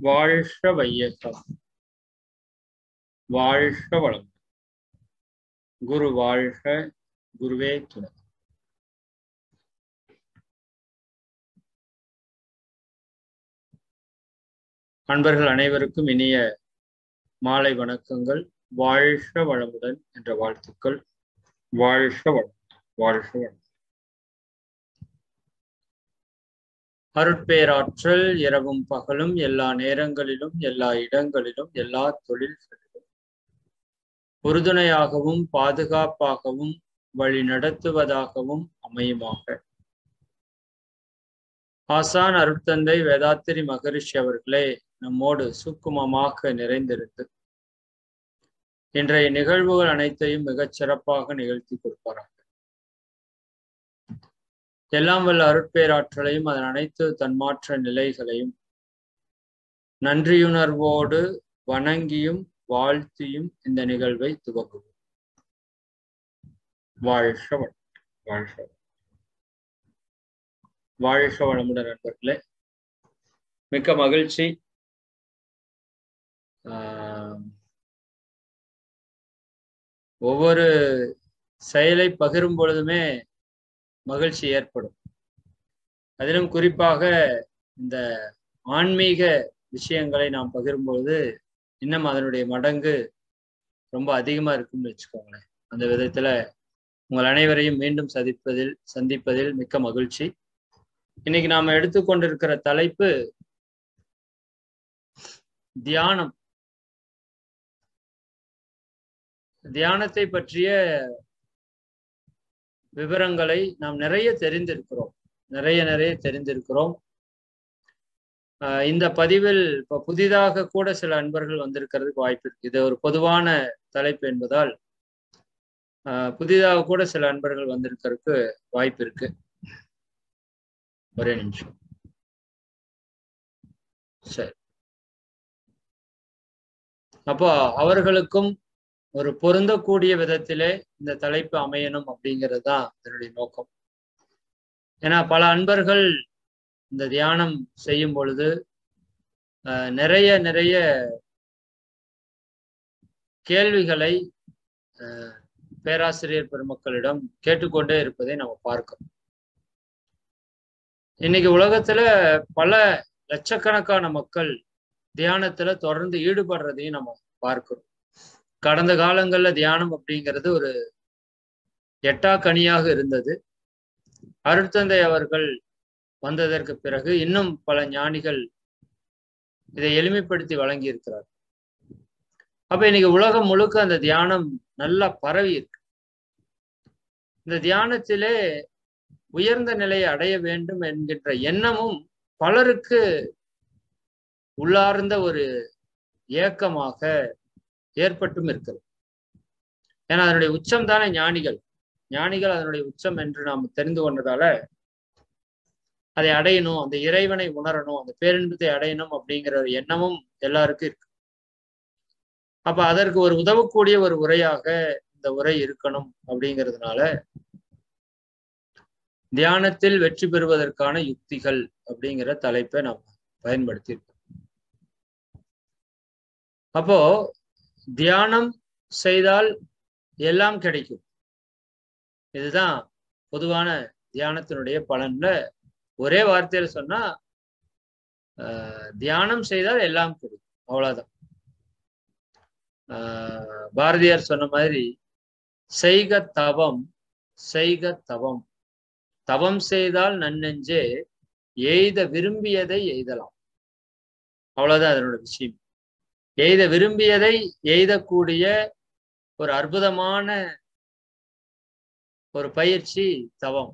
வாழ்க வையகம் வாழ்க வளம் குரு வாழ்க குருவே துணை அன்பர்கள் அனைவருக்கும் இனிய மாலை வணக்கங்கள் வாழ்க வளமுடன் என்ற வாழ்த்துக்கள் வாழ்க வளம் வாழ்க வளம் அருட்பேராற்றல் இரவும் பகலும் எல்லா நேரங்களிலும் எல்லா இடங்களிலும் எல்லா தொழில்களிலும் உறுதுணையாகவும் பாதுகாப்பாகவும் வழி நடத்துவதாகவும் அமையுமாக ஆசான் அருட்தந்தை வேதாத்திரி மகரிஷி அவர்களே நம்மோடு சூக்குமமாக நிறைந்திருந்து இன்றைய நிகழ்வுகள் அனைத்தையும் மிகச் சிறப்பாக நிகழ்த்தி கொடுப்பாராக எல்லாம் வல்ல அருட்பேராற்றலையும் அதன் அனைத்து தன்மாற்ற நிலைகளையும் நன்றியுணர்வோடு வணங்கியும் வாழ்த்தியும் இந்த நிகழ்வை துவங்குவோம் வாழ்க வளம் வாழ்க வளம் வாழ்க வளமுடன் நண்பர்களே மிக்க மகிழ்ச்சி ஒவ்வொரு செயலை பகிரும் பொழுதுமே மகிழ்ச்சி ஏற்படும் அதிலும் குறிப்பாக இந்த ஆன்மீக விஷயங்களை நாம் பகிரும்பொழுது இன்னும் அதனுடைய மடங்கு ரொம்ப அதிகமா இருக்கும்னு வச்சுக்கோங்களேன் அந்த விதத்துல உங்கள் அனைவரையும் மீண்டும் சந்திப்பதில் சந்திப்பதில் மிக்க மகிழ்ச்சி இன்னைக்கு நாம எடுத்துக்கொண்டிருக்கிற தலைப்பு தியானம் தியானத்தை பற்றிய விவரங்களை நாம் நிறைய தெரிந்திருக்கிறோம் நிறைய நிறைய தெரிந்திருக்கிறோம் இந்த பதிவில் இப்போ புதிதாக கூட சில அன்பர்கள் வந்திருக்கிறதுக்கு வாய்ப்பு இருக்கு இது ஒரு பொதுவான தலைப்பு என்பதால் புதிதாக கூட சில அன்பர்கள் வந்திருக்கிறதுக்கு வாய்ப்பு இருக்கு ஒரே நிமிஷம் சரி அப்போ அவர்களுக்கும் ஒரு பொருந்தக்கூடிய விதத்திலே இந்த தலைப்பு அமையணும் அப்படிங்கிறது தான் இதனுடைய நோக்கம் ஏன்னா பல அன்பர்கள் இந்த தியானம் செய்யும் பொழுது நிறைய நிறைய கேள்விகளை பேராசிரியர் பெருமக்களிடம் கேட்டுக்கொண்டே இருப்பதை நம்ம பார்க்கிறோம் இன்னைக்கு உலகத்துல பல லட்சக்கணக்கான மக்கள் தியானத்துல தொடர்ந்து ஈடுபடுறதையும் நம்ம பார்க்கிறோம் கடந்த காலங்கள்ல தியானம் அப்படிங்கிறது ஒரு எட்டா கனியாக இருந்தது அருட்தந்தை அவர்கள் வந்ததற்கு பிறகு இன்னும் பல ஞானிகள் இதை எளிமைப்படுத்தி வழங்கி இருக்கிறார் அப்ப இன்னைக்கு உலகம் முழுக்க அந்த தியானம் நல்லா பரவி இருக்கு இந்த தியானத்திலே உயர்ந்த நிலையை அடைய வேண்டும் என்கின்ற எண்ணமும் பலருக்கு உள்ளார்ந்த ஒரு ஏக்கமாக ஏற்பட்டும் இருக்கிறது ஏன்னா அதனுடைய உச்சம் தானே ஞானிகள் ஞானிகள் அதனுடைய உச்சம் என்று நாம் தெரிந்து கொண்டதால அதை அடையணும் அந்த இறைவனை உணரணும் அந்த பேரின்பத்தை அடையணும் அப்படிங்கிற ஒரு எண்ணமும் எல்லாருக்கும் இருக்கு அப்ப அதற்கு ஒரு உதவக்கூடிய ஒரு உரையாக இந்த உரை இருக்கணும் அப்படிங்கிறதுனால தியானத்தில் வெற்றி பெறுவதற்கான யுக்திகள் அப்படிங்கிற தலைப்பை நாம் பயன்படுத்தி இருக்கோம் அப்போ தியானம் செய்தால் எல்லாம் கிடைக்கும் இதுதான் பொதுவான தியானத்தினுடைய பலன்ல ஒரே வார்த்தையில சொன்னா தியானம் செய்தால் எல்லாம் கிடைக்கும் அவ்வளவுதான் பாரதியார் சொன்ன மாதிரி செய்க தவம் செய்க தவம் தவம் செய்தால் நன்னெஞ்சே எய்த விரும்பியதை எய்தலாம் அவ்வளவுதான் அதனோட விஷயம் எய்த விரும்பியதை எய்தக்கூடிய ஒரு அற்புதமான ஒரு பயிற்சி தவம்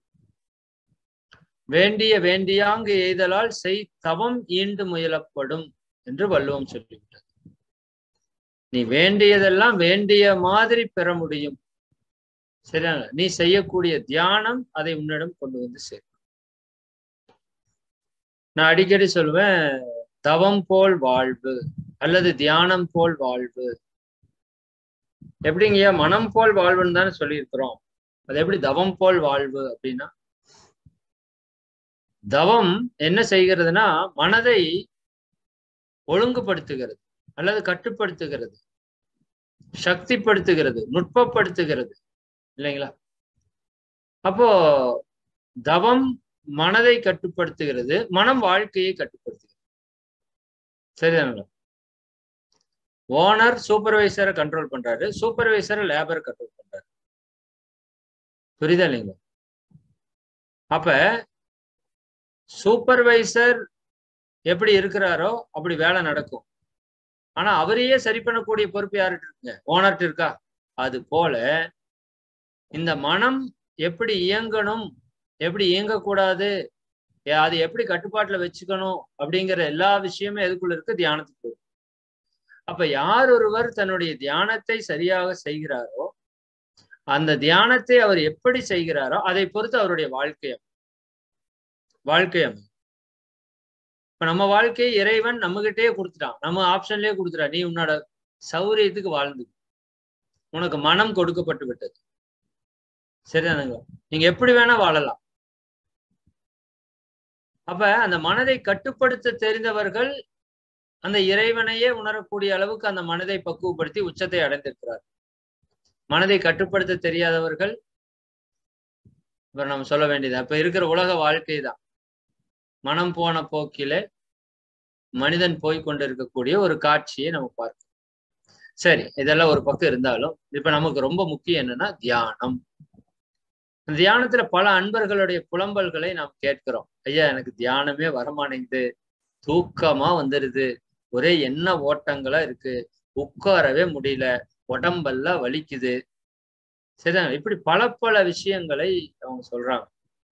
வேண்டிய வேண்டியாங்கு எய்தலால் செய் தவம் ஈண்டு முயலப்படும் என்று வள்ளுவம் சொல்லிவிட்டது நீ வேண்டியதெல்லாம் வேண்டிய மாதிரி பெற முடியும் சரியா நீ செய்யக்கூடிய தியானம் அதை உன்னிடம் கொண்டு வந்து சேர்க்கும் நான் அடிக்கடி சொல்லுவேன் தவம் போல் வாழ்வு அல்லது தியானம் போல் வாழ்வு எப்படிங்கய்யா மனம் போல் வாழ்வுன்னு தானே சொல்லியிருக்கிறோம் அது எப்படி தவம் போல் வாழ்வு அப்படின்னா தவம் என்ன செய்கிறதுனா மனதை ஒழுங்குபடுத்துகிறது அல்லது கட்டுப்படுத்துகிறது சக்திப்படுத்துகிறது நுட்பப்படுத்துகிறது இல்லைங்களா அப்போ தவம் மனதை கட்டுப்படுத்துகிறது மனம் வாழ்க்கையை கட்டுப்படுத்துகிறது சரிதானுங்களா ஓனர் சூப்பர்வைசரை கண்ட்ரோல் பண்றாரு சூப்பர்வைசரை லேபரை கண்ட்ரோல் பண்றாரு புரியுதா இல்லைங்களா அப்ப சூப்பர்வைசர் எப்படி இருக்கிறாரோ அப்படி வேலை நடக்கும் ஆனா அவரையே சரி பண்ணக்கூடிய பொறுப்பு யார்கிட்ட இருக்குங்க ஓனர்கிட்ட இருக்கா அது போல இந்த மனம் எப்படி இயங்கணும் எப்படி இயங்கக்கூடாது அது எப்படி கட்டுப்பாட்டுல வச்சுக்கணும் அப்படிங்கிற எல்லா விஷயமும் எதுக்குள்ள இருக்கு தியானத்துக்கு அப்ப யார் ஒருவர் தன்னுடைய தியானத்தை சரியாக செய்கிறாரோ அந்த தியானத்தை அவர் எப்படி செய்கிறாரோ அதை பொறுத்து அவருடைய வாழ்க்கை வாழ்க்கை அமை இப்ப நம்ம வாழ்க்கையை இறைவன் நம்ம கிட்டே கொடுத்துட்டான் நம்ம ஆப்ஷன்லயே கொடுத்துட்டான் நீ உன்னோட சௌரியத்துக்கு வாழ்ந்து உனக்கு மனம் கொடுக்கப்பட்டு விட்டது சரிதானுங்களா நீங்க எப்படி வேணா வாழலாம் அப்ப அந்த மனதை கட்டுப்படுத்த தெரிந்தவர்கள் அந்த இறைவனையே உணரக்கூடிய அளவுக்கு அந்த மனதை பக்குவப்படுத்தி உச்சத்தை அடைந்திருக்கிறார் மனதை கட்டுப்படுத்த தெரியாதவர்கள் இப்ப நம்ம சொல்ல வேண்டியது அப்ப இருக்கிற உலக வாழ்க்கை தான் மனம் போன போக்கில மனிதன் போய் கொண்டிருக்கக்கூடிய ஒரு காட்சியை நம்ம பார்க்கணும் சரி இதெல்லாம் ஒரு பக்கம் இருந்தாலும் இப்ப நமக்கு ரொம்ப முக்கியம் என்னன்னா தியானம் தியானத்துல பல அன்பர்களுடைய புலம்பல்களை நாம் கேட்கிறோம் ஐயா எனக்கு தியானமே வரமாட்டேங்குது தூக்கமா வந்துடுது ஒரே எண்ண ஓட்டங்களா இருக்கு உட்காரவே முடியல உடம்பெல்லாம் வலிக்குது சரிதாங்க இப்படி பல பல விஷயங்களை அவங்க சொல்றாங்க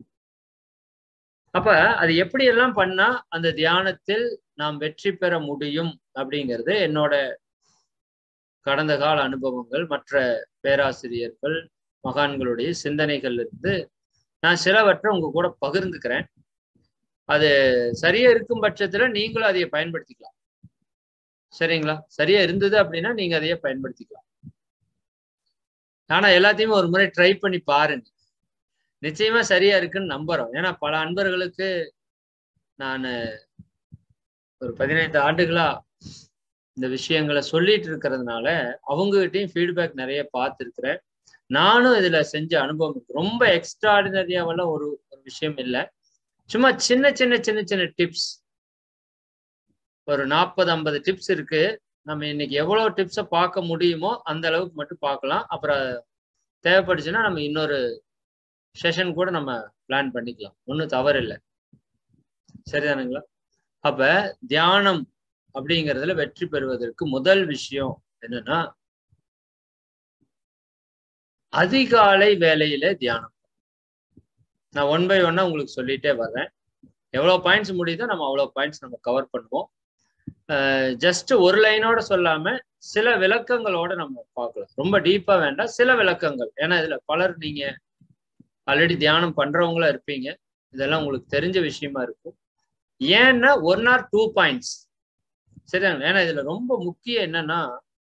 அப்ப அது எப்படி எல்லாம் பண்ணா அந்த தியானத்தில் நாம் வெற்றி பெற முடியும் அப்படிங்கிறது என்னோட கடந்த கால அனுபவங்கள் மற்ற பேராசிரியர்கள் மகான்களுடைய சிந்தனைகள் இருந்து நான் சிலவற்றை உங்க கூட பகிர்ந்துக்கிறேன் அது சரியா இருக்கும் பட்சத்துல நீங்களும் அதைய பயன்படுத்திக்கலாம் சரிங்களா சரியா இருந்தது அப்படின்னா நீங்க அதையே பயன்படுத்திக்கலாம் ஆனா எல்லாத்தையுமே ஒரு முறை ட்ரை பண்ணி பாருங்க நிச்சயமா சரியா இருக்குன்னு நம்புறோம் ஏன்னா பல அன்பர்களுக்கு நான் ஒரு பதினைந்து ஆண்டுகளா இந்த விஷயங்களை சொல்லிட்டு இருக்கிறதுனால அவங்ககிட்டயும் ஃபீட்பேக் நிறைய பார்த்துருக்கிறேன் நானும் இதுல செஞ்ச அனுபவம் இருக்கு ரொம்ப எக்ஸ்ட்ராடினரியாவெல்லாம் ஒரு ஒரு விஷயம் இல்லை சும்மா சின்ன சின்ன சின்ன சின்ன டிப்ஸ் ஒரு நாற்பது ஐம்பது டிப்ஸ் இருக்கு நம்ம இன்னைக்கு எவ்வளவு டிப்ஸை பார்க்க முடியுமோ அந்த அளவுக்கு மட்டும் பார்க்கலாம் அப்புறம் தேவைப்படுச்சுன்னா நம்ம இன்னொரு செஷன் கூட நம்ம பிளான் பண்ணிக்கலாம் ஒன்றும் தவறு இல்லை சரிதானுங்களா அப்ப தியானம் அப்படிங்கிறதுல வெற்றி பெறுவதற்கு முதல் விஷயம் என்னன்னா அதிகாலை வேலையில தியானம் நான் ஒன் பை ஒன்னா உங்களுக்கு சொல்லிட்டே வர்றேன் எவ்வளவு பாயிண்ட்ஸ் முடியுதோ நம்ம அவ்வளவு பாயிண்ட்ஸ் நம்ம கவர் பண்ணுவோம் ஜஸ்ட் ஒரு லைனோட சொல்லாம சில விளக்கங்களோட நம்ம பார்க்கலாம் ரொம்ப டீப்பா வேண்டாம் சில விளக்கங்கள் ஏன்னா இதுல பலர் நீங்க ஆல்ரெடி தியானம் பண்றவங்களா இருப்பீங்க இதெல்லாம் உங்களுக்கு தெரிஞ்ச விஷயமா இருக்கும் ஏன்னா ஒன் ஆர் டூ பாயிண்ட்ஸ் சரிதாங்க ஏன்னா இதுல ரொம்ப முக்கியம் என்னன்னா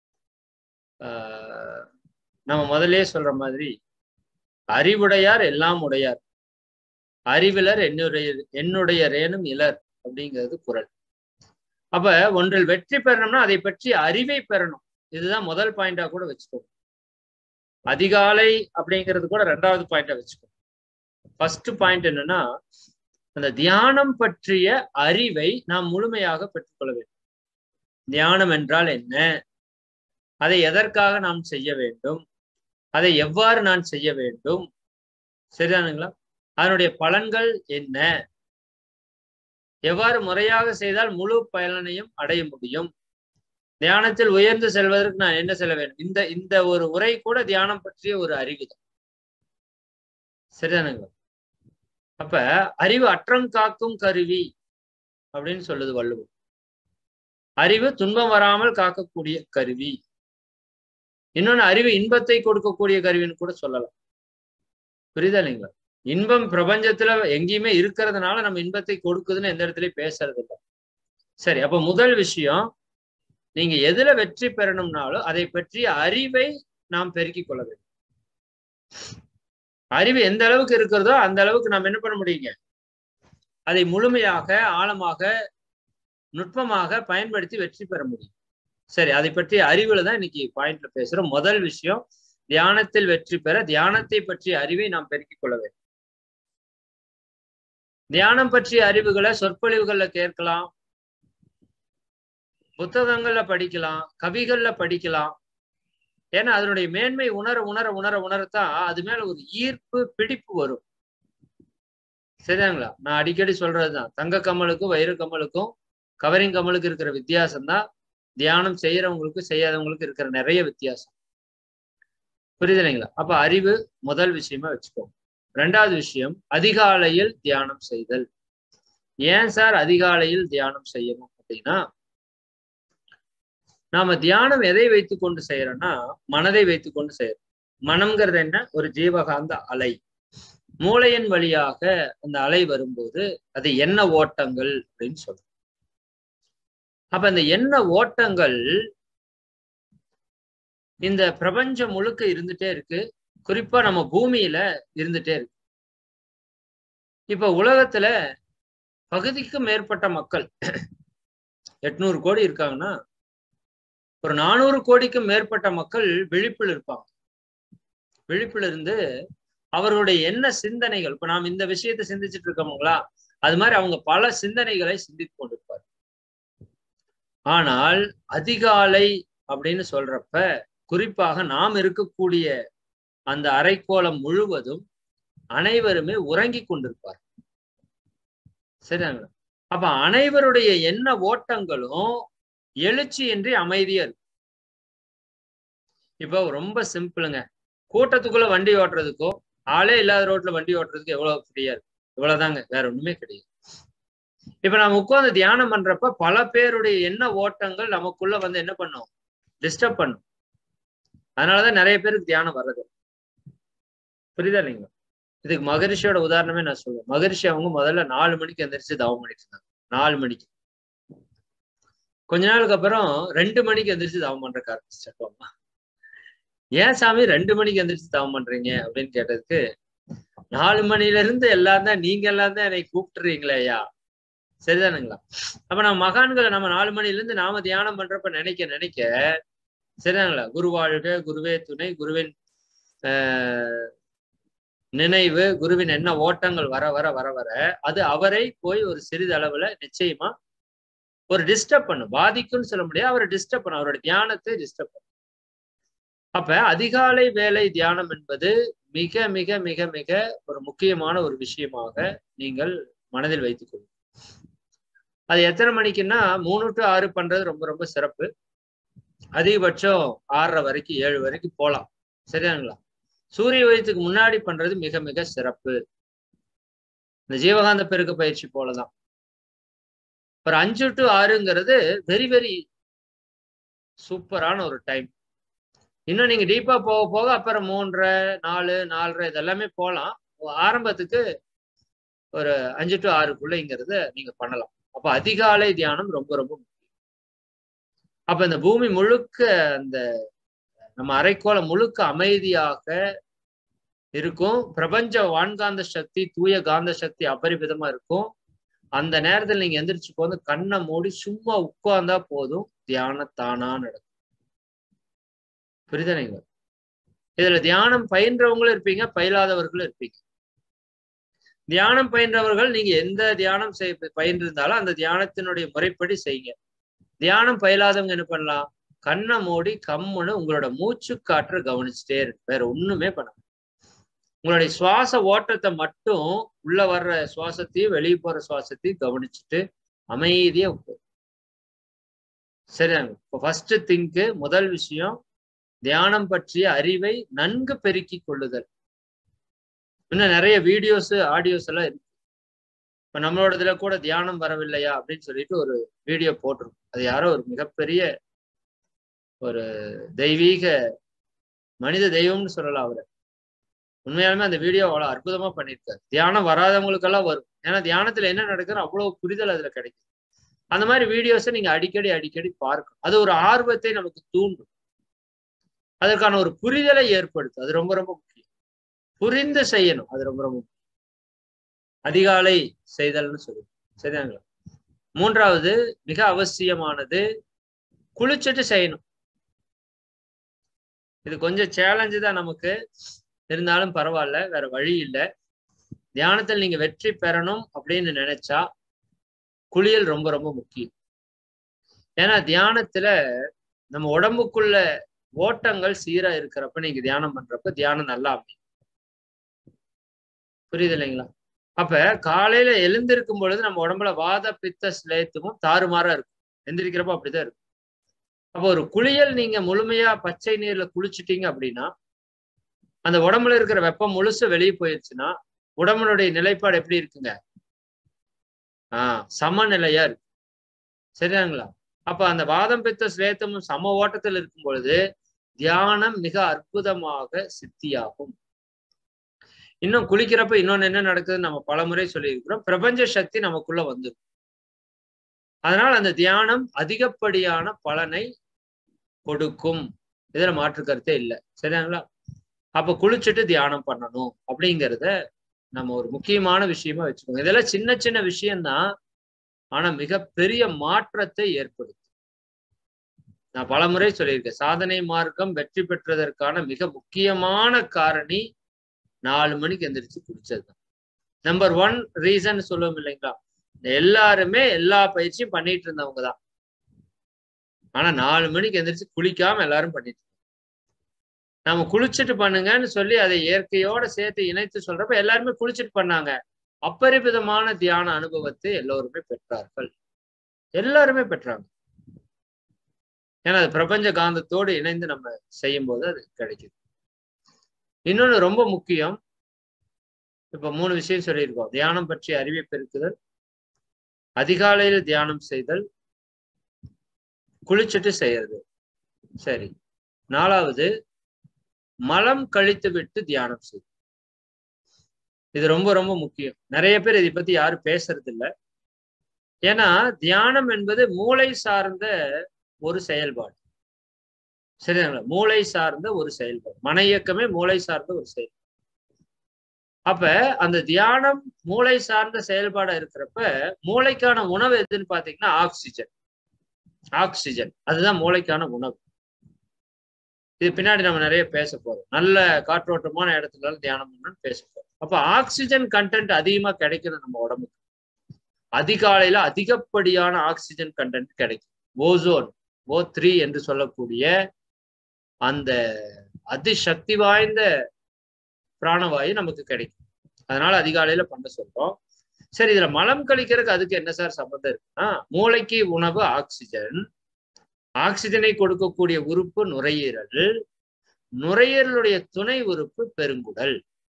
நம்ம முதலே சொல்ற மாதிரி அறிவுடையார் எல்லாம் உடையார் அறிவிலர் என்னுடைய என்னுடைய ரேனும் இலர் அப்படிங்கிறது குரல் அப்ப ஒன்றில் வெற்றி பெறணும்னா அதை பற்றி அறிவை பெறணும் இதுதான் முதல் பாயிண்டா கூட வச்சுக்கோ அதிகாலை அப்படிங்கிறது கூட ரெண்டாவது பாயிண்டா வச்சுக்கோ ஃபர்ஸ்ட் பாயிண்ட் என்னன்னா அந்த தியானம் பற்றிய அறிவை நாம் முழுமையாக பெற்றுக்கொள்ள வேண்டும் தியானம் என்றால் என்ன அதை எதற்காக நாம் செய்ய வேண்டும் அதை எவ்வாறு நான் செய்ய வேண்டும் சரிதானுங்களா அதனுடைய பலன்கள் என்ன எவ்வாறு முறையாக செய்தால் முழு பலனையும் அடைய முடியும் தியானத்தில் உயர்ந்து செல்வதற்கு நான் என்ன செல்ல வேண்டும் இந்த இந்த ஒரு உரை கூட தியானம் பற்றிய ஒரு அறிவு தான் சரிதானுங்களா அப்ப அறிவு அற்றம் காக்கும் கருவி அப்படின்னு சொல்லுது வள்ளுவர் அறிவு துன்பம் வராமல் காக்கக்கூடிய கருவி இன்னொன்னு அறிவு இன்பத்தை கொடுக்கக்கூடிய கருவின்னு கூட சொல்லலாம் புரியுதா இல்லைங்களா இன்பம் பிரபஞ்சத்துல எங்கேயுமே இருக்கிறதுனால நம்ம இன்பத்தை கொடுக்குதுன்னு எந்த இடத்துலயும் பேசுறது இல்லை சரி அப்ப முதல் விஷயம் நீங்க எதுல வெற்றி பெறணும்னாலும் அதை பற்றிய அறிவை நாம் பெருக்கிக் கொள்ள வேண்டும் அறிவு எந்த அளவுக்கு இருக்கிறதோ அந்த அளவுக்கு நாம் என்ன பண்ண முடியுங்க அதை முழுமையாக ஆழமாக நுட்பமாக பயன்படுத்தி வெற்றி பெற முடியும் சரி அதை பற்றி அறிவுல தான் இன்னைக்கு பாயிண்ட்ல பேசுறோம் முதல் விஷயம் தியானத்தில் வெற்றி பெற தியானத்தை பற்றிய அறிவை நாம் பெருக்கிக் கொள்ள வேண்டும் தியானம் பற்றிய அறிவுகளை சொற்பொழிவுகள்ல கேட்கலாம் புத்தகங்கள்ல படிக்கலாம் கவிகள்ல படிக்கலாம் ஏன்னா அதனுடைய மேன்மை உணர உணர உணர உணரத்தான் அது மேல ஒரு ஈர்ப்பு பிடிப்பு வரும் சரிதாங்களா நான் அடிக்கடி சொல்றதுதான் தங்க கம்மலுக்கும் வைர கம்மலுக்கும் கவரிங் கம்மலுக்கு இருக்கிற வித்தியாசம் தான் தியானம் செய்யறவங்களுக்கும் செய்யாதவங்களுக்கும் இருக்கிற நிறைய வித்தியாசம் புரியுதுலைங்களா அப்ப அறிவு முதல் விஷயமா வச்சுக்கோங்க ரெண்டாவது விஷயம் அதிகாலையில் தியானம் செய்தல் ஏன் சார் அதிகாலையில் தியானம் செய்யணும் அப்படின்னா நாம தியானம் எதை வைத்துக் கொண்டு செய்யறோம்னா மனதை வைத்துக் கொண்டு செய்யறோம் மனம்ங்கிறது என்ன ஒரு ஜீவகாந்த அலை மூளையின் வழியாக அந்த அலை வரும்போது அது என்ன ஓட்டங்கள் அப்படின்னு சொல்றோம் அப்ப அந்த என்ன ஓட்டங்கள் இந்த பிரபஞ்சம் முழுக்க இருந்துட்டே இருக்கு குறிப்பா நம்ம பூமியில இருந்துட்டே இருக்கு இப்ப உலகத்துல பகுதிக்கும் மேற்பட்ட மக்கள் எட்நூறு கோடி இருக்காங்கன்னா ஒரு நானூறு கோடிக்கும் மேற்பட்ட மக்கள் விழிப்பில் இருப்பாங்க விழிப்பில் இருந்து அவர்களுடைய என்ன சிந்தனைகள் இப்ப நாம் இந்த விஷயத்தை சிந்திச்சுட்டு இருக்கோமுங்களா அது மாதிரி அவங்க பல சிந்தனைகளை சிந்தித்து கொண்டிருப்பார் ஆனால் அதிகாலை அப்படின்னு சொல்றப்ப குறிப்பாக நாம் இருக்கக்கூடிய அந்த அரைக்கோளம் முழுவதும் அனைவருமே உறங்கி கொண்டிருப்பார் சரிங்களா அப்ப அனைவருடைய எண்ண ஓட்டங்களும் எழுச்சியின்றி அமைதியா இருக்கு இப்போ ரொம்ப சிம்பிளுங்க கூட்டத்துக்குள்ள வண்டி ஓட்டுறதுக்கோ ஆளே இல்லாத ரோட்ல வண்டி ஓட்டுறதுக்கு எவ்வளவு ஃப்ரீயா இருக்கு இவ்வளவுதாங்க வேற ஒண்ணுமே கிடையாது இப்ப நம்ம உட்காந்து தியானம் பண்றப்ப பல பேருடைய எண்ண ஓட்டங்கள் நமக்குள்ள வந்து என்ன பண்ணும் டிஸ்டர்ப் பண்ணும் அதனாலதான் நிறைய பேருக்கு தியானம் வர்றது புரியுதா இல்லைங்களா இதுக்கு மகரிஷியோட உதாரணமே நான் சொல்லுவேன் மகரிஷி அவங்க முதல்ல நாலு மணிக்கு எந்திரிச்சு தவம் பண்ணிட்டு இருந்தாங்க நாலு மணிக்கு கொஞ்ச நாளுக்கு அப்புறம் ரெண்டு மணிக்கு எந்திரிச்சு தவம் பண்றக்கு ஆரம்பிச்சிட்டோம் ஏன் சாமி ரெண்டு மணிக்கு எந்திரிச்சு தவம் பண்றீங்க அப்படின்னு கேட்டதுக்கு நாலு மணில இருந்து எல்லாம் தான் நீங்க எல்லாம் தான் என்னை கூப்பிட்டுறீங்களே ஐயா சரிதானுங்களா அப்ப நம்ம மகான்களை நம்ம நாலு மணில இருந்து நாம தியானம் பண்றப்ப நினைக்க நினைக்க சரிதானுங்களா குரு வாழ்க குருவே துணை குருவின் ஆஹ் நினைவு குருவின் என்ன ஓட்டங்கள் வர வர வர வர அது அவரை போய் ஒரு சிறிதளவுல நிச்சயமா ஒரு டிஸ்டர்ப் பண்ணும் பாதிக்கும்னு சொல்ல முடியாது அவரை டிஸ்டர்ப் பண்ணும் அவரோட தியானத்தை டிஸ்டர்ப் பண்ணும் அப்ப அதிகாலை வேலை தியானம் என்பது மிக மிக மிக மிக ஒரு முக்கியமான ஒரு விஷயமாக நீங்கள் மனதில் வைத்துக் கொள்ளும் அது எத்தனை மணிக்குன்னா மூணு டு ஆறு பண்றது ரொம்ப ரொம்ப சிறப்பு அதிகபட்சம் ஆறரை வரைக்கும் ஏழு வரைக்கும் போகலாம் சரியாங்களா சூரிய உதயத்துக்கு முன்னாடி பண்றது மிக மிக சிறப்பு இந்த ஜீவகாந்த பெருக்க பயிற்சி போலதான் ஒரு அஞ்சு டு ஆறுங்கிறது வெரி வெரி சூப்பரான ஒரு டைம் இன்னும் நீங்க டீப்பா போக போக அப்புறம் மூன்றரை நாலு நாலரை இதெல்லாமே போகலாம் ஆரம்பத்துக்கு ஒரு அஞ்சு டு ஆறுக்குள்ளங்கிறத நீங்க பண்ணலாம் அப்ப அதிகாலை தியானம் ரொம்ப ரொம்ப முக்கியம் அப்ப இந்த பூமி முழுக்க அந்த நம்ம அரைக்கோளம் முழுக்க அமைதியாக இருக்கும் பிரபஞ்ச வான்காந்த சக்தி தூய காந்த சக்தி அபரிவிதமா இருக்கும் அந்த நேரத்தில் நீங்க எந்திரிச்சு போது கண்ணை மூடி சும்மா உட்கார்ந்தா போதும் தியானம் தானா நடக்கும் புரியுதானீங்க இதுல தியானம் பயின்றவங்களும் இருப்பீங்க பயிலாதவர்களும் இருப்பீங்க தியானம் பயின்றவர்கள் நீங்க எந்த தியானம் செய் பயின்றிருந்தாலும் அந்த தியானத்தினுடைய முறைப்படி செய்யுங்க தியானம் பயிலாதவங்க என்ன பண்ணலாம் கண்ணை மூடி கம்முன்னு உங்களோட மூச்சு காற்றை கவனிச்சுட்டே இருக்கு வேற ஒண்ணுமே பண்ண உங்களுடைய சுவாச ஓட்டத்தை மட்டும் உள்ள வர்ற சுவாசத்தையும் வெளியே போற சுவாசத்தையும் கவனிச்சுட்டு அமைதியா உட்காரு சரிதாங்க இப்போ ஃபர்ஸ்ட் திங்க்கு முதல் விஷயம் தியானம் பற்றிய அறிவை நன்கு பெருக்கி கொள்ளுதல் இன்னும் நிறைய வீடியோஸ் ஆடியோஸ் எல்லாம் இருக்கு இப்ப நம்மளோட இதுல கூட தியானம் வரவில்லையா அப்படின்னு சொல்லிட்டு ஒரு வீடியோ போட்டிருக்கோம் அது யாரோ ஒரு மிகப்பெரிய ஒரு தெய்வீக மனித தெய்வம்னு சொல்லலாம் அவரை உண்மையாலுமே அந்த வீடியோ அவ்வளவு அற்புதமா பண்ணியிருக்காரு தியானம் வராதவங்களுக்கெல்லாம் வரும் ஏன்னா தியானத்துல என்ன நடக்குது அவ்வளவு புரிதல் அதுல கிடைக்கும் அந்த மாதிரி வீடியோஸை நீங்க அடிக்கடி அடிக்கடி பார்க்கணும் அது ஒரு ஆர்வத்தை நமக்கு தூண்டும் அதற்கான ஒரு புரிதலை ஏற்படுத்தும் அது ரொம்ப ரொம்ப முக்கியம் புரிந்து செய்யணும் அது ரொம்ப ரொம்ப முக்கியம் அதிகாலை செய்தல்னு சொல்லுவோம் சரிதாங்களா மூன்றாவது மிக அவசியமானது குளிச்சுட்டு செய்யணும் இது கொஞ்சம் சேலஞ்சு தான் நமக்கு இருந்தாலும் பரவாயில்ல வேற வழி இல்லை தியானத்தில் நீங்க வெற்றி பெறணும் அப்படின்னு நினைச்சா குளியல் ரொம்ப ரொம்ப முக்கியம் ஏன்னா தியானத்துல நம்ம உடம்புக்குள்ள ஓட்டங்கள் சீரா இருக்கிறப்ப நீங்க தியானம் பண்றப்ப தியானம் நல்லா அமையும் புரியுது இல்லைங்களா அப்ப காலையில எழுந்திருக்கும் பொழுது நம்ம உடம்புல வாத பித்த ஸ்லேத்துமும் தாறுமாறா இருக்கும் எந்திரிக்கிறப்ப அப்படிதான் இருக்கும் அப்போ ஒரு குளியல் நீங்க முழுமையா பச்சை நீர்ல குளிச்சுட்டீங்க அப்படின்னா அந்த உடம்புல இருக்கிற வெப்பம் முழுசு வெளியே போயிடுச்சுன்னா உடம்புடைய நிலைப்பாடு எப்படி இருக்குங்க ஆஹ் சமநிலையா இருக்கு சரியாங்களா அப்ப அந்த வாதம் பித்த ஸ்லேத்தமும் சம ஓட்டத்தில் இருக்கும் பொழுது தியானம் மிக அற்புதமாக சித்தியாகும் இன்னும் குளிக்கிறப்ப இன்னொன்னு என்ன நடக்குதுன்னு நம்ம பலமுறை சொல்லியிருக்கிறோம் பிரபஞ்ச சக்தி நமக்குள்ள வந்துடும் அதனால் அந்த தியானம் அதிகப்படியான பலனை கொடுக்கும் இதுல மாற்று கருத்தே இல்லை சரியாங்களா அப்ப குளிச்சுட்டு தியானம் பண்ணணும் அப்படிங்கிறத நம்ம ஒரு முக்கியமான விஷயமா வச்சுக்கோங்க இதெல்லாம் சின்ன சின்ன விஷயம்தான் ஆனா மிகப்பெரிய மாற்றத்தை ஏற்படுத்தும் நான் பலமுறை சொல்லியிருக்கேன் சாதனை மார்க்கம் வெற்றி பெற்றதற்கான மிக முக்கியமான காரணி நாலு மணிக்கு எந்திரிச்சு குடிச்சதுதான் நம்பர் ஒன் ரீசன் சொல்லுவோம் இல்லைங்களா எல்லாருமே எல்லா பயிற்சியும் பண்ணிட்டு இருந்தவங்க தான் ஆனா நாலு மணிக்கு எந்திரிச்சு குளிக்காம எல்லாரும் பண்ணிட்டு நம்ம குளிச்சுட்டு பண்ணுங்கன்னு சொல்லி அதை இயற்கையோட சேர்த்து இணைத்து சொல்றப்ப எல்லாருமே குளிச்சுட்டு பண்ணாங்க அப்பரிமிதமான தியான அனுபவத்தை எல்லோருமே பெற்றார்கள் எல்லாருமே பெற்றாங்க ஏன்னா அது பிரபஞ்ச காந்தத்தோடு இணைந்து நம்ம செய்யும் போது அது கிடைக்குது இன்னொன்னு ரொம்ப முக்கியம் இப்ப மூணு விஷயம் சொல்லியிருக்கோம் தியானம் பற்றி அறிவை பெருக்குதல் அதிகாலையில் தியானம் செய்தல் குளிச்சுட்டு செய்யறது சரி நாலாவது மலம் கழித்து விட்டு தியானம் செய்யும் இது ரொம்ப ரொம்ப முக்கியம் நிறைய பேர் இதை பத்தி யாரும் பேசுறது இல்லை ஏன்னா தியானம் என்பது மூளை சார்ந்த ஒரு செயல்பாடு சரிங்களா மூளை சார்ந்த ஒரு செயல்பாடு மன இயக்கமே மூளை சார்ந்த ஒரு செயல்பாடு அப்ப அந்த தியானம் மூளை சார்ந்த செயல்பாடா இருக்கிறப்ப மூளைக்கான உணவு எதுன்னு பாத்தீங்கன்னா ஆக்சிஜன் ஆக்சிஜன் அதுதான் மூளைக்கான உணவு இது பின்னாடி நம்ம நிறைய பேச போறோம் நல்ல காற்றோட்டமான இடத்துல தியானம் பண்ணணும்னு பேச போறோம் அப்ப ஆக்சிஜன் கண்டென்ட் அதிகமா கிடைக்கணும் நம்ம உடம்புக்கு அதிகாலையில அதிகப்படியான ஆக்சிஜன் கண்டென்ட் கிடைக்கும் ஓசோன் ஓ த்ரீ என்று சொல்லக்கூடிய அந்த அதிசக்தி வாய்ந்த பிராணவாயு நமக்கு கிடைக்கும் அதனால அதிகாலையில பண்ண சொல்றோம் சரி இதுல மலம் கழிக்கிறதுக்கு அதுக்கு என்ன சார் சம்மந்தம் இருக்குன்னா மூளைக்கு உணவு ஆக்சிஜன் ஆக்சிஜனை கொடுக்கக்கூடிய உறுப்பு நுரையீரல் நுரையீரலுடைய துணை உறுப்பு பெருங்குடல்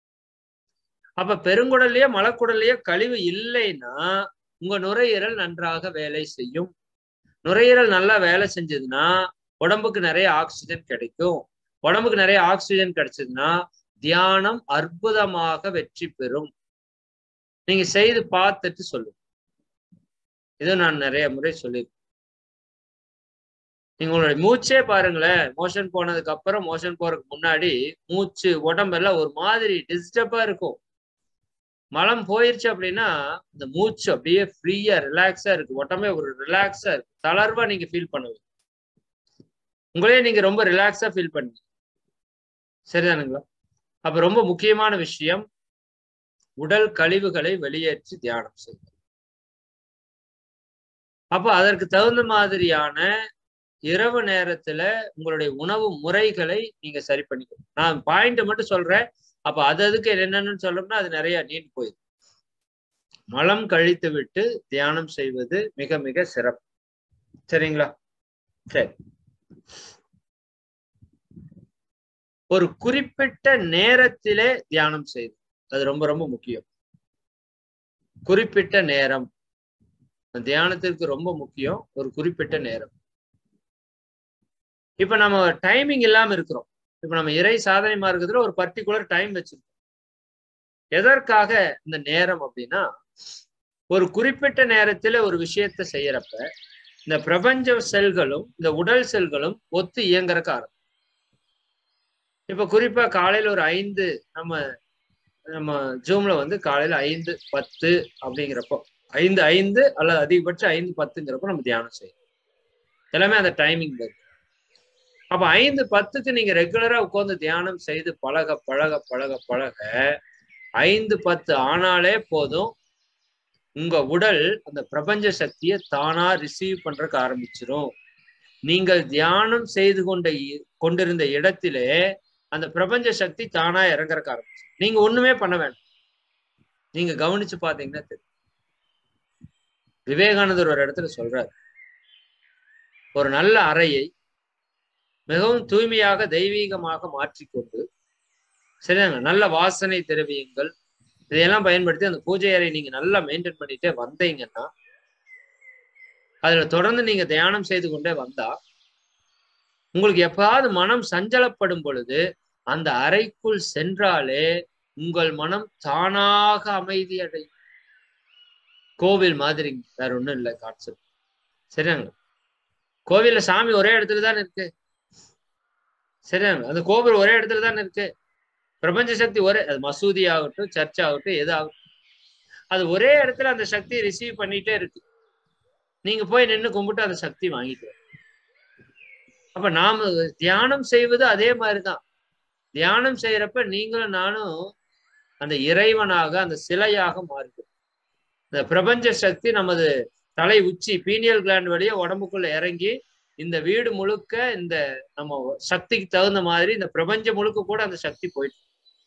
அப்ப பெருங்குடல்லையோ மலக்குடல்லையோ கழிவு இல்லைன்னா உங்க நுரையீரல் நன்றாக வேலை செய்யும் நுரையீரல் நல்லா வேலை செஞ்சதுன்னா உடம்புக்கு நிறைய ஆக்சிஜன் கிடைக்கும் உடம்புக்கு நிறைய ஆக்சிஜன் கிடைச்சதுன்னா தியானம் அற்புதமாக வெற்றி பெறும் நீங்க செய்து பார்த்துட்டு சொல்லுங்க இது நான் நிறைய முறை சொல்லியிருக்கேன் நீங்க உங்களுடைய மூச்சே பாருங்களேன் மோஷன் போனதுக்கு அப்புறம் மோஷன் போறதுக்கு முன்னாடி மூச்சு உடம்பெல்லாம் ஒரு மாதிரி டிஸ்டர்பா இருக்கும் மலம் போயிருச்சு அப்படின்னா இந்த மூச்சு அப்படியே ஃப்ரீயா ரிலாக்ஸா இருக்கு உடம்பே ஒரு ரிலாக்ஸா இருக்கு தளர்வா நீங்க ஃபீல் பண்ணுவீங்க உங்களே நீங்க ரொம்ப ரிலாக்ஸா ஃபீல் பண்ணுவீங்க சரிதானுங்களா அப்ப ரொம்ப முக்கியமான விஷயம் உடல் கழிவுகளை வெளியேற்றி தியானம் செய்யும் அப்ப அதற்கு தகுந்த மாதிரியான இரவு நேரத்துல உங்களுடைய உணவு முறைகளை நீங்க சரி பண்ணிக்கணும் நான் பாயிண்ட் மட்டும் சொல்றேன் அப்ப அது அதுக்கு என்னென்னு சொல்லணும்னா அது நிறைய நீண்டு போயிடும் மலம் கழித்து விட்டு தியானம் செய்வது மிக மிக சிறப்பு சரிங்களா சரி ஒரு குறிப்பிட்ட நேரத்திலே தியானம் செய்து அது ரொம்ப ரொம்ப முக்கியம் குறிப்பிட்ட நேரம் தியானத்திற்கு ரொம்ப முக்கியம் ஒரு குறிப்பிட்ட நேரம் இப்ப நம்ம டைமிங் இல்லாம இருக்கிறோம் இப்ப நம்ம இறை சாதனை மார்க்கத்துல ஒரு பர்டிகுலர் டைம் வச்சிருக்கோம் எதற்காக இந்த நேரம் அப்படின்னா ஒரு குறிப்பிட்ட நேரத்துல ஒரு விஷயத்த செய்யறப்ப இந்த பிரபஞ்ச செல்களும் இந்த உடல் செல்களும் ஒத்து இயங்குறக்கு ஆரம்பம் இப்ப குறிப்பா காலையில ஒரு ஐந்து நம்ம நம்ம ஜூம்ல வந்து காலையில ஐந்து பத்து அப்படிங்கிறப்போ ஐந்து ஐந்து அல்லது அதிகபட்சம் ஐந்து பத்துங்கிறப்ப நம்ம தியானம் செய்யணும் எல்லாமே அந்த டைமிங் இருக்கு அப்ப ஐந்து பத்துக்கு நீங்க ரெகுலரா உட்கார்ந்து தியானம் செய்து பழக பழக பழக பழக ஐந்து பத்து ஆனாலே போதும் உங்க உடல் அந்த பிரபஞ்ச சக்தியை தானா ரிசீவ் பண்றதுக்கு ஆரம்பிச்சிரும் நீங்கள் தியானம் செய்து கொண்ட கொண்டிருந்த இடத்திலே அந்த பிரபஞ்ச சக்தி தானா இறங்குறக்கு ஆரம்பிச்சு நீங்க ஒண்ணுமே பண்ண வேண்டாம் நீங்க கவனிச்சு பாத்தீங்கன்னா தெரியும் விவேகானந்தர் ஒரு இடத்துல சொல்றாரு ஒரு நல்ல அறையை மிகவும் தூய்மையாக தெய்வீகமாக மாற்றிக்கொண்டு சரியாங்க நல்ல வாசனை திரவியங்கள் இதையெல்லாம் பயன்படுத்தி அந்த பூஜை அறை நீங்க நல்லா மெயின்டைன் பண்ணிட்டே வந்தீங்கன்னா அதுல தொடர்ந்து நீங்க தியானம் செய்து கொண்டே வந்தா உங்களுக்கு எப்பாவது மனம் சஞ்சலப்படும் பொழுது அந்த அறைக்குள் சென்றாலே உங்கள் மனம் தானாக அமைதி அடையும் கோவில் மாதிரி வேற ஒண்ணும் இல்லை கான்செப்ட் சரியாங்க கோவில்ல சாமி ஒரே இடத்துல தான் இருக்கு சரியாங்க அந்த கோவில் ஒரே இடத்துல தான் இருக்கு பிரபஞ்ச சக்தி ஒரே அது மசூதி ஆகட்டும் சர்ச் ஆகட்டும் எது ஆகட்டும் அது ஒரே இடத்துல அந்த சக்தியை ரிசீவ் பண்ணிட்டே இருக்கு நீங்க போய் நின்று கும்பிட்டு அந்த சக்தி வாங்கிட்டு அப்ப நாம தியானம் செய்வது அதே மாதிரிதான் தியானம் செய்யறப்ப நீங்களும் நானும் அந்த இறைவனாக அந்த சிலையாக மாறுகிறோம் இந்த பிரபஞ்ச சக்தி நமது தலை உச்சி பீனியல் கிளாண்ட் வழியா உடம்புக்குள்ள இறங்கி இந்த வீடு முழுக்க இந்த நம்ம சக்திக்கு தகுந்த மாதிரி இந்த பிரபஞ்சம் முழுக்க கூட அந்த சக்தி போயிட்டு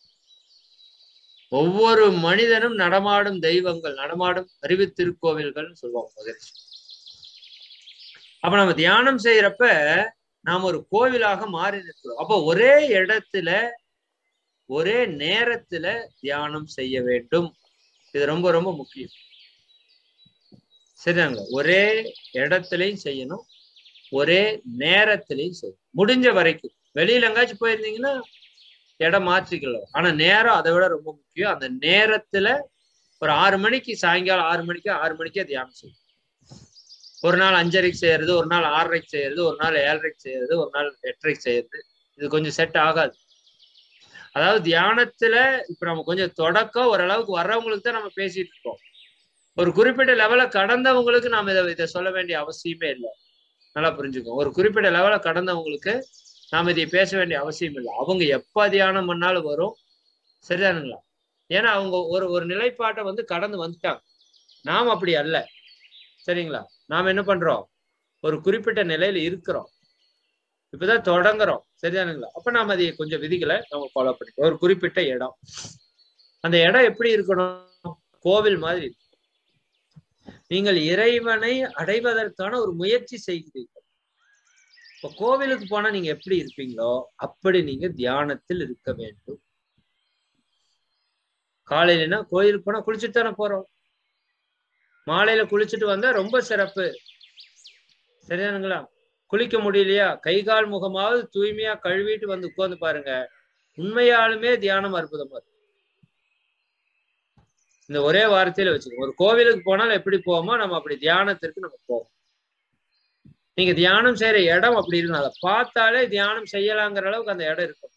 ஒவ்வொரு மனிதனும் நடமாடும் தெய்வங்கள் நடமாடும் அறிவு திருக்கோவில்கள்னு சொல்லுவாங்க மகிழ்ச்சி அப்ப நம்ம தியானம் செய்யறப்ப நாம் ஒரு கோவிலாக மாறி நிற்கிறோம் அப்ப ஒரே இடத்துல ஒரே நேரத்துல தியானம் செய்ய வேண்டும் இது ரொம்ப ரொம்ப முக்கியம் சரிதாங்க ஒரே இடத்துலயும் செய்யணும் ஒரே நேரத்திலையும் செய்யணும் முடிஞ்ச வரைக்கும் வெளியில எங்காச்சும் போயிருந்தீங்கன்னா இடம் மாற்றிக்கலாம் ஆனா நேரம் அதை விட ரொம்ப முக்கியம் அந்த நேரத்துல ஒரு ஆறு மணிக்கு சாயங்காலம் ஆறு மணிக்கு ஆறு மணிக்கே தியானம் செய்யும் ஒரு நாள் அஞ்சரைக்கு செய்யறது ஒரு நாள் ஆறரைக்கு செய்யறது ஒரு நாள் ஏழரைக்கு செய்யறது ஒரு நாள் எட்டரைக்கு செய்யறது இது கொஞ்சம் செட் ஆகாது அதாவது தியானத்துல இப்ப நம்ம கொஞ்சம் தொடக்கம் ஓரளவுக்கு வர்றவங்களுக்கு தான் நம்ம பேசிட்டு இருக்கோம் ஒரு குறிப்பிட்ட லெவலை கடந்தவங்களுக்கு நாம இதை இதை சொல்ல வேண்டிய அவசியமே இல்லை நல்லா புரிஞ்சுக்கோங்க ஒரு குறிப்பிட்ட லெவலை கடந்தவங்களுக்கு நாம இதை பேச வேண்டிய அவசியம் இல்லை அவங்க எப்ப தியானம் பண்ணாலும் வரும் சரிதானுங்களா ஏன்னா அவங்க ஒரு ஒரு நிலைப்பாட்டை வந்து கடந்து வந்துட்டாங்க நாம் அப்படி அல்ல சரிங்களா நாம் என்ன பண்றோம் ஒரு குறிப்பிட்ட நிலையில இருக்கிறோம் இப்பதான் தொடங்குறோம் சரிதானுங்களா அப்ப நாம அதை கொஞ்சம் விதிகளை நம்ம ஃபாலோ பண்ணிக்கிறோம் ஒரு குறிப்பிட்ட இடம் அந்த இடம் எப்படி இருக்கணும் கோவில் மாதிரி நீங்கள் இறைவனை அடைவதற்கான ஒரு முயற்சி செய்கிறீர்கள் இப்ப கோவிலுக்கு போனா நீங்க எப்படி இருப்பீங்களோ அப்படி நீங்க தியானத்தில் இருக்க வேண்டும் காலையிலனா கோயிலுக்கு போனா குளிச்சுட்டு தானே போறோம் மாலையில குளிச்சுட்டு வந்தா ரொம்ப சிறப்பு சரிதானுங்களா குளிக்க முடியலையா கை கால் முகமாவது தூய்மையா கழுவிட்டு வந்து உட்கார்ந்து பாருங்க உண்மையாலுமே தியானம் அற்புதமா இருக்கும் இந்த ஒரே வார்த்தையில வச்சுக்கோங்க ஒரு கோவிலுக்கு போனாலும் எப்படி போவோமோ நம்ம அப்படி தியானத்திற்கு நம்ம போவோம் நீங்க தியானம் செய்யற இடம் அப்படி இருக்கணும் அதை பார்த்தாலே தியானம் செய்யலாங்கிற அளவுக்கு அந்த இடம் இருக்கும்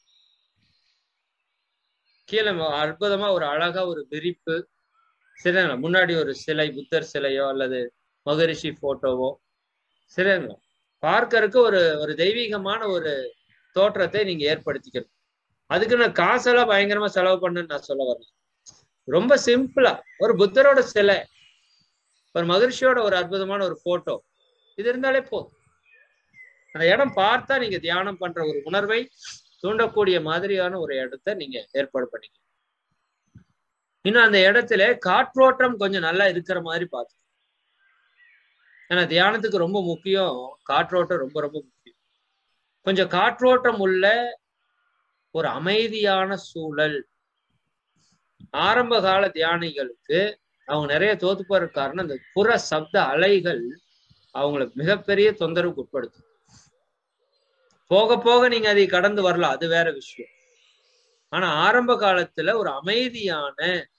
கீழே அற்புதமா ஒரு அழகா ஒரு விரிப்பு சரிங்களா முன்னாடி ஒரு சிலை புத்தர் சிலையோ அல்லது மகரிஷி போட்டோவோ சரிங்களா பார்க்கறதுக்கு ஒரு ஒரு தெய்வீகமான ஒரு தோற்றத்தை நீங்க ஏற்படுத்திக்கணும் அதுக்கு நான் காசெல்லாம் பயங்கரமா செலவு பண்ணுன்னு நான் சொல்ல வரேன் ரொம்ப சிம்பிளா ஒரு புத்தரோட சிலை ஒரு மகிழ்ச்சியோட ஒரு அற்புதமான ஒரு போட்டோ இது இருந்தாலே போதும் அந்த இடம் பார்த்தா நீங்க தியானம் பண்ற ஒரு உணர்வை தூண்டக்கூடிய மாதிரியான ஒரு இடத்த நீங்க ஏற்பாடு பண்ணிக்க இன்னும் அந்த இடத்துல காற்றோட்டம் கொஞ்சம் நல்லா இருக்கிற மாதிரி பார்த்து ஏன்னா தியானத்துக்கு ரொம்ப முக்கியம் காற்றோட்டம் ரொம்ப ரொம்ப முக்கியம் கொஞ்சம் காற்றோட்டம் உள்ள ஒரு அமைதியான சூழல் ஆரம்ப கால தியானிகளுக்கு அவங்க நிறைய தோத்து போற காரணம் இந்த புற சப்த அலைகள் அவங்கள மிகப்பெரிய தொந்தரவுக்கு உட்படுத்தும் போக போக நீங்க அதை கடந்து வரலாம் அது வேற விஷயம் ஆனா ஆரம்ப காலத்துல ஒரு அமைதியான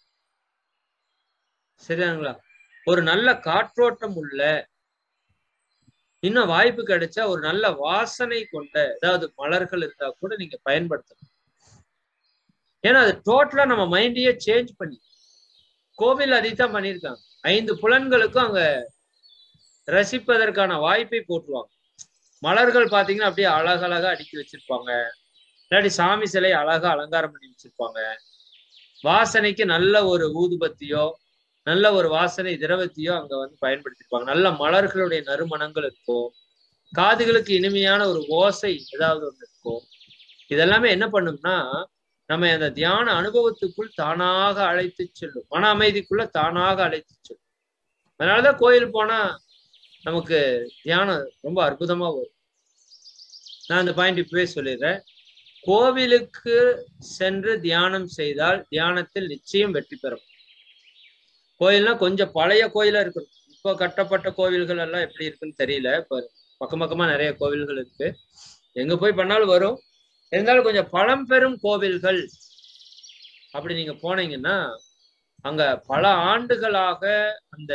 சரியாங்களா ஒரு நல்ல காற்றோட்டம் உள்ள இன்னும் வாய்ப்பு கிடைச்சா ஒரு நல்ல வாசனை கொண்ட ஏதாவது மலர்கள் இருந்தா கூட நீங்க பயன்படுத்தலாம் ஏன்னா அது டோட்டலா நம்ம மைண்டையே சேஞ்ச் பண்ணி கோவில் அதைத்தான் பண்ணியிருக்காங்க ஐந்து புலன்களுக்கும் அங்க ரசிப்பதற்கான வாய்ப்பை போட்டுருவாங்க மலர்கள் பாத்தீங்கன்னா அப்படியே அழகழகா அடுக்கி வச்சிருப்பாங்க இல்லாட்டி சாமி சிலை அழகா அலங்காரம் பண்ணி வச்சிருப்பாங்க வாசனைக்கு நல்ல ஒரு ஊதுபத்தியோ நல்ல ஒரு வாசனை திரவத்தையோ அங்க வந்து பயன்படுத்திருப்பாங்க நல்ல மலர்களுடைய நறுமணங்கள் இருக்கும் காதுகளுக்கு இனிமையான ஒரு ஓசை ஏதாவது ஒன்று இருக்கும் இதெல்லாமே என்ன பண்ணும்னா நம்ம அந்த தியான அனுபவத்துக்குள் தானாக அழைத்து செல்லும் மன அமைதிக்குள்ள தானாக அழைத்து செல்லும் அதனாலதான் கோயில் போனா நமக்கு தியானம் ரொம்ப அற்புதமா வரும் நான் அந்த பாயிண்ட் இப்பவே சொல்லிடுறேன் கோவிலுக்கு சென்று தியானம் செய்தால் தியானத்தில் நிச்சயம் வெற்றி பெறும் கோயில்னா கொஞ்சம் பழைய கோயிலா இருக்கணும் இப்போ கட்டப்பட்ட கோவில்கள் எல்லாம் எப்படி இருக்குன்னு தெரியல இப்போ பக்கம் பக்கமா நிறைய கோவில்கள் இருக்கு எங்க போய் பண்ணாலும் வரும் இருந்தாலும் கொஞ்சம் பழம்பெரும் கோவில்கள் அப்படி நீங்க போனீங்கன்னா அங்க பல ஆண்டுகளாக அந்த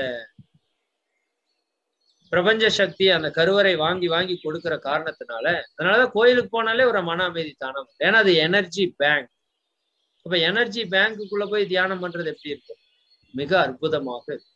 பிரபஞ்ச சக்தி அந்த கருவறை வாங்கி வாங்கி கொடுக்கிற காரணத்தினால அதனாலதான் கோயிலுக்கு போனாலே ஒரு மன அமைதி தானம் ஏன்னா அது எனர்ஜி பேங்க் அப்ப எனர்ஜி பேங்க்குள்ள போய் தியானம் பண்றது எப்படி இருக்கும் மிக அற்புதமாக இருக்கும்